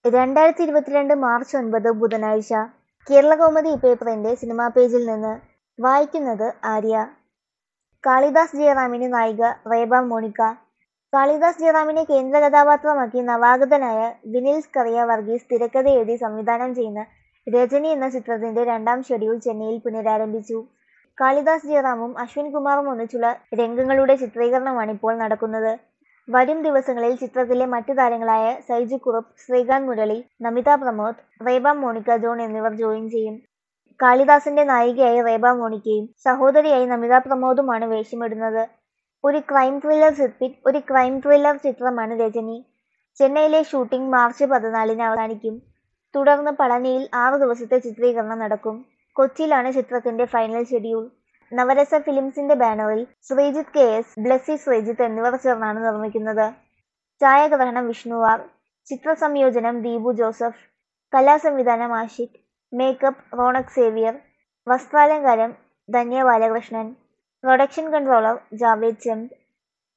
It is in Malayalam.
രണ്ടായിരത്തി ഇരുപത്തിരണ്ട് മാർച്ച് ഒൻപത് ബുധനാഴ്ച കേരളകൗമുദി പേപ്പറിന്റെ സിനിമാ പേജിൽ നിന്ന് വായിക്കുന്നത് ആര്യ കാളിദാസ് ജയറാമിന് നായിക റേബ മോണിക്ക കാളിദാസ് ജയറാമിനെ കേന്ദ്ര കഥാപാത്രമാക്കി നവാഗതനായ വിനിൽ സ്കറിയ വർഗീസ് തിരക്കഥ എഴുതി സംവിധാനം ചെയ്യുന്ന രജനി എന്ന ചിത്രത്തിന്റെ രണ്ടാം ഷെഡ്യൂൾ ചെന്നൈയിൽ പുനരാരംഭിച്ചു കാളിദാസ് ജയറാമും അശ്വിൻ കുമാറും ഒന്നിച്ചുള്ള രംഗങ്ങളുടെ ചിത്രീകരണമാണ് ഇപ്പോൾ നടക്കുന്നത് വരും ദിവസങ്ങളിൽ ചിത്രത്തിലെ മറ്റു താരങ്ങളായ Saiju Kurup Srikanth Murali Namitha Pramod Reba Monica John എന്നിവർ ജോയിൻ ചെയ്യും കാളിദാസിന്റെ നായികയായി റേബ മോണിക്കയും സഹോദരിയായി നമിത പ്രമോദുമാണ് വേഷമിടുന്നത് ഒരു ക്രൈം ത്രില്ലർ സിദ്പിക് ഒരു ക്രൈം ത്രില്ലർ ചിത്രമാണ് രജനി ചെന്നൈയിലെ ഷൂട്ടിംഗ് മാർച്ച് പതിനാലിന് അവസാനിക്കും തുടർന്ന് പളനിയിൽ ആറു ദിവസത്തെ ചിത്രീകരണം നടക്കും കൊച്ചിയിലാണ് ചിത്രത്തിന്റെ ഫൈനൽ ഷെഡ്യൂൾ നവരസ ഫിലിംസിന്റെ ബാനറിൽ ശ്രീജിത്ത് കെ എസ് ബ്ലസ്സി ശ്രീജിത്ത് എന്നിവർ ചേർന്നാണ് നിർമ്മിക്കുന്നത് ഛായാഗ്രഹണം വിഷ്ണുവാർ ചിത്രസംയോജനം ദീപു ജോസഫ് കലാസംവിധാനം ആഷിഖ് മേക്കപ്പ് റോണക് സേവിയർ വസ്ത്രാലങ്കാരം ധന്യ ബാലകൃഷ്ണൻ പ്രൊഡക്ഷൻ കൺട്രോളർ ജാവേദ് ചന്ദ്